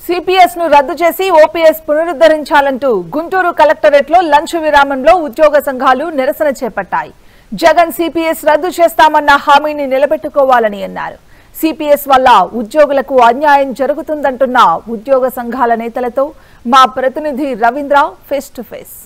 CPS ను రద్దు చేసి ఓపీఎస్ పునరుద్ధరించాలంటూ గుంటూరు కలెక్టరేట్ లో లంచ్ విరామంలో ఉద్యోగ సంఘాలు నిరసన చేపట్టాయి జగన్ సిపిఎస్ రద్దు చేస్తామన్న హామీని నిలబెట్టుకోవాలని అన్నారు సిపిఎస్ వల్ల ఉద్యోగులకు అన్యాయం జరుగుతుందంటున్న ఉద్యోగ సంఘాల నేతలతో మా ప్రతినిధి రవీంద్ర ఫేస్ టు ఫేస్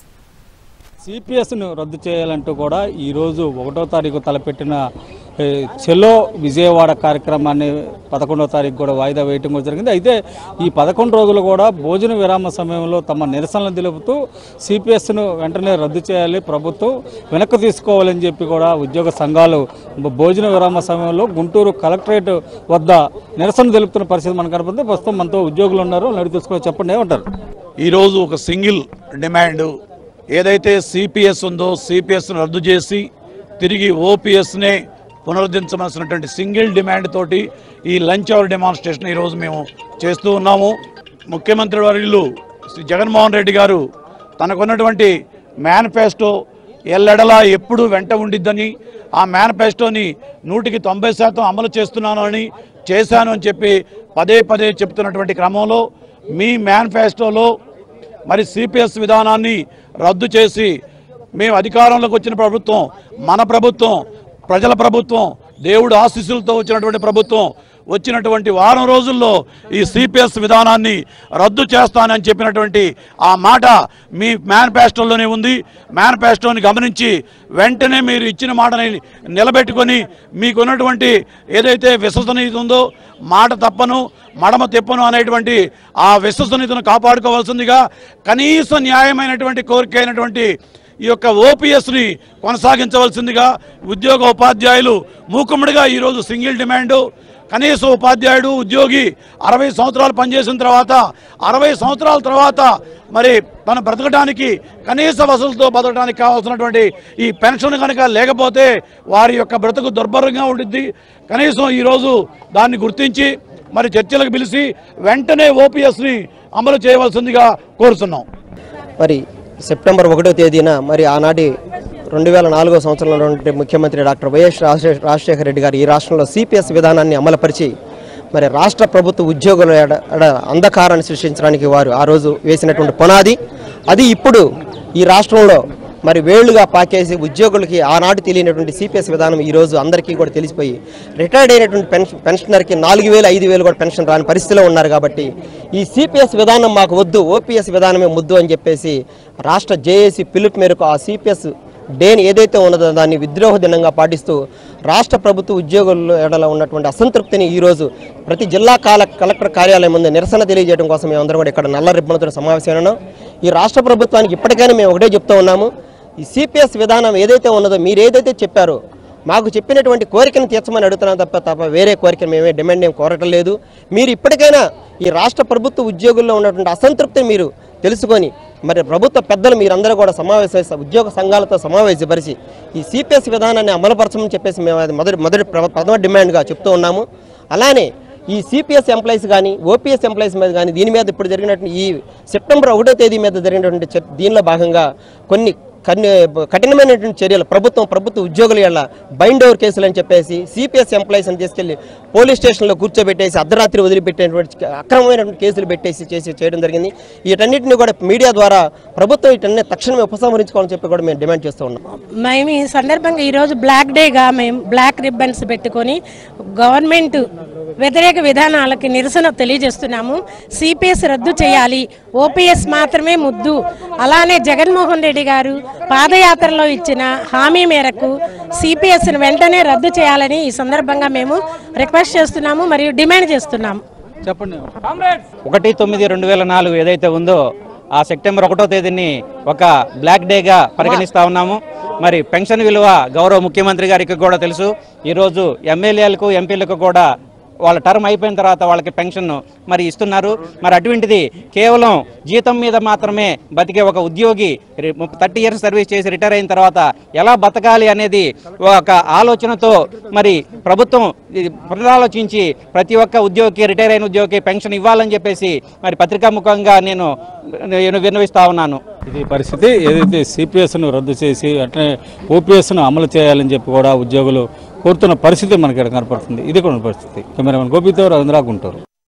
సిపిఎస్ను రద్దు చేయాలంటూ కూడా ఈరోజు ఒకటో తారీఖు తలపెట్టిన ఏ, చెలో విజయవాడ కార్యక్రమాన్ని పదకొండవ తారీఖు కూడా వాయిదా వేయటం కూడా జరిగింది అయితే ఈ పదకొండు రోజులు కూడా భోజన విరామ సమయంలో తమ నిరసనలు తెలుపుతూ సిపిఎస్ను వెంటనే రద్దు చేయాలి ప్రభుత్వం వెనక్కి తీసుకోవాలని చెప్పి కూడా ఉద్యోగ సంఘాలు భ- భోజన విరామ సమయంలో గుంటూరు కలెక్టరేట్ వద్ద నిరసన తెలుపుతున్న పరిస్థితి మనకు కనపడుతుంది ప్రస్తుతం మనతో ఉద్యోగులు ఉన్నారు నడిచి తీసుకోవాలి చెప్పండి ఏమంటారు ఈరోజు ఒక సింగిల్ డిమాండ్ ఏదైతే సిపిఎస్ ఉందో సిపిఎస్ను రద్దు చేసి తిరిగి ఓపీఎస్నే పునరుద్ధరించవలసినటువంటి సింగిల్ డిమాండ్ తోటి ఈ లంచ్ అవర్ డెమాన్స్ట్రేషన్ ఈరోజు మేము చేస్తూ ఉన్నాము ముఖ్యమంత్రి వర్యులు శ్రీ జగన్మోహన్ రెడ్డి గారు తనకున్నటువంటి మేనిఫెస్టో ఎల్లెడలా ఎప్పుడు వెంట ఉండిద్దని ఆ మేనిఫెస్టోని నూటికి తొంభై శాతం అమలు చేస్తున్నాను అని చేశాను అని చెప్పి పదే పదే చెప్తున్నటువంటి క్రమంలో మీ మేనిఫెస్టోలో మరి సిపిఎస్ విధానాన్ని రద్దు చేసి మేము అధికారంలోకి వచ్చిన ప్రభుత్వం మన ప్రభుత్వం ప్రజల ప్రభుత్వం దేవుడు ఆశీస్సులతో వచ్చినటువంటి ప్రభుత్వం వచ్చినటువంటి వారం రోజుల్లో ఈ సిపిఎస్ విధానాన్ని రద్దు చేస్తానని చెప్పినటువంటి ఆ మాట మీ మేనిఫెస్టోలోనే ఉంది మేనిఫెస్టోని గమనించి వెంటనే మీరు ఇచ్చిన మాటని నిలబెట్టుకొని మీకున్నటువంటి ఏదైతే విశ్వసనీయత ఉందో మాట తప్పను మడమ తెప్పను అనేటువంటి ఆ విశ్వసనీయతను కాపాడుకోవాల్సిందిగా కనీస న్యాయమైనటువంటి కోరిక అయినటువంటి ఈ యొక్క ఓపీఎస్ని కొనసాగించవలసిందిగా ఉద్యోగ ఉపాధ్యాయులు మూకుమ్మడిగా ఈరోజు సింగిల్ డిమాండు కనీస ఉపాధ్యాయుడు ఉద్యోగి అరవై సంవత్సరాలు పనిచేసిన తర్వాత అరవై సంవత్సరాల తర్వాత మరి తను బ్రతకడానికి కనీస వసతులతో బతకడానికి కావాల్సినటువంటి ఈ పెన్షన్ కనుక లేకపోతే వారి యొక్క బ్రతుకు దుర్భరంగా ఉండిద్ది కనీసం ఈరోజు దాన్ని గుర్తించి మరి చర్చలకు పిలిచి వెంటనే ఓపీఎస్ని అమలు చేయవలసిందిగా కోరుతున్నాం మరి సెప్టెంబర్ ఒకటో తేదీన మరి ఆనాటి రెండు వేల నాలుగో సంవత్సరంలో ఉన్నటువంటి ముఖ్యమంత్రి డాక్టర్ వైఎస్ రాజశేఖర రాజశేఖర రెడ్డి గారు ఈ రాష్ట్రంలో సిపిఎస్ విధానాన్ని అమలుపరిచి మరి రాష్ట్ర ప్రభుత్వ ఉద్యోగుల ఎడ ఎడ అంధకారాన్ని సృష్టించడానికి వారు ఆ రోజు వేసినటువంటి పునాది అది ఇప్పుడు ఈ రాష్ట్రంలో మరి వేళ్లుగా పాకేసి ఉద్యోగులకి ఆనాడు తెలియనటువంటి సిపిఎస్ విధానం ఈ రోజు అందరికీ కూడా తెలిసిపోయి రిటైర్డ్ అయినటువంటి పెన్షన్ పెన్షనర్కి నాలుగు వేలు ఐదు వేలు కూడా పెన్షన్ రాని పరిస్థితిలో ఉన్నారు కాబట్టి ఈ సిపిఎస్ విధానం మాకు వద్దు ఓపీఎస్ విధానమే ముద్దు అని చెప్పేసి రాష్ట్ర జేఏసీ పిలుపు మేరకు ఆ సిపిఎస్ డేని ఏదైతే ఉన్నదో దాన్ని విద్రోహ దినంగా పాటిస్తూ రాష్ట్ర ప్రభుత్వ ఉద్యోగుల ఎడల ఉన్నటువంటి అసంతృప్తిని ఈరోజు ప్రతి జిల్లా కాల కలెక్టర్ కార్యాలయం ముందు నిరసన తెలియజేయడం కోసం మేమందరం కూడా ఇక్కడ నల్ల రిబ్బన్లతో సమావేశమైనాం ఈ రాష్ట్ర ప్రభుత్వానికి ఇప్పటికైనా మేము ఒకటే చెప్తూ ఉన్నాము ఈ సిపిఎస్ విధానం ఏదైతే ఉన్నదో మీరు ఏదైతే చెప్పారో మాకు చెప్పినటువంటి కోరికను తీర్చమని అడుగుతున్నాం తప్ప తప్ప వేరే కోరిక మేమే డిమాండ్ ఏం కోరటం లేదు మీరు ఇప్పటికైనా ఈ రాష్ట్ర ప్రభుత్వ ఉద్యోగుల్లో ఉన్నటువంటి అసంతృప్తిని మీరు తెలుసుకొని మరి ప్రభుత్వ పెద్దలు మీరందరూ కూడా సమావేశ ఉద్యోగ సంఘాలతో సమావేశపరిచి ఈ సిపిఎస్ విధానాన్ని అమలుపరచమని చెప్పేసి మేము అది మొదటి మొదటి ప్ర- ప్రథమ డిమాండ్గా చెప్తూ ఉన్నాము అలానే ఈ సిపిఎస్ ఎంప్లాయీస్ కానీ ఓపీఎస్ ఎంప్లాయీస్ మీద కానీ దీని మీద ఇప్పుడు జరిగినటువంటి ఈ సెప్టెంబర్ ఒకటో తేదీ మీద జరిగినటువంటి చర్- దీనిలో భాగంగా కొన్ని కన్ని కఠినమైనటువంటి చర్యలు ప్రభుత్వం ప్రభుత్వ ఉద్యోగుల వల్ల బైండ్ ఓవర్ కేసులు అని చెప్పేసి సిపిఎస్ ఎంప్లాయీస్ అని తీసుకెళ్లి పోలీస్ స్టేషన్లో కూర్చోబెట్టేసి అర్ధరాత్రి వదిలిపెట్టేటువంటి అక్రమమైనటువంటి కేసులు పెట్టేసి చేసి చేయడం జరిగింది వీటన్నిటిని కూడా మీడియా ద్వారా ప్రభుత్వం వీటన్ని తక్షణమే ఉపసంహరించుకోవాలని చెప్పి కూడా మేము డిమాండ్ చేస్తూ ఉన్నాం మేము ఈ సందర్భంగా ఈరోజు బ్లాక్ డేగా మేము బ్లాక్ రిబ్బన్స్ పెట్టుకొని గవర్నమెంట్ వ్యతిరేక విధానాలకి నిరసన తెలియజేస్తున్నాము సిపిఎస్ రద్దు చేయాలి ఓపీఎస్ మాత్రమే ముద్దు అలానే జగన్మోహన్ రెడ్డి గారు పాదయాత్రలో ఇచ్చిన హామీ మేరకు సిపిఎస్ను వెంటనే రద్దు చేయాలని ఈ సందర్భంగా మేము రిక్వెస్ట్ చేస్తున్నాము మరియు డిమాండ్ చేస్తున్నాము చెప్పండి ఒకటి తొమ్మిది రెండు వేల నాలుగు ఏదైతే ఉందో ఆ సెప్టెంబర్ ఒకటో తేదీని ఒక బ్లాక్ డేగా పరిగణిస్తా ఉన్నాము మరి పెన్షన్ విలువ గౌరవ ముఖ్యమంత్రి గారికి కూడా తెలుసు ఈరోజు ఎమ్మెల్యేలకు ఎంపీలకు కూడా వాళ్ళ టర్మ్ అయిపోయిన తర్వాత వాళ్ళకి పెన్షన్ మరి ఇస్తున్నారు మరి అటువంటిది కేవలం జీతం మీద మాత్రమే బతికే ఒక ఉద్యోగి థర్టీ ఇయర్స్ సర్వీస్ చేసి రిటైర్ అయిన తర్వాత ఎలా బతకాలి అనేది ఒక ఆలోచనతో మరి ప్రభుత్వం ఇది పునరాలోచించి ప్రతి ఒక్క ఉద్యోగికి రిటైర్ అయిన ఉద్యోగికి పెన్షన్ ఇవ్వాలని చెప్పేసి మరి పత్రికాముఖంగా నేను నేను విన్నవిస్తా ఉన్నాను ఇది పరిస్థితి ఏదైతే సిపిఎస్ను రద్దు చేసి అట్లనే ఓపీఎస్ను అమలు చేయాలని చెప్పి కూడా ఉద్యోగులు కోరుతున్న పరిస్థితి మనకి ఇక్కడ కనపడుతుంది ఇది కూడా పరిస్థితి కెమెరామెన్ గోపితో రవీంద్ర గుంటూరు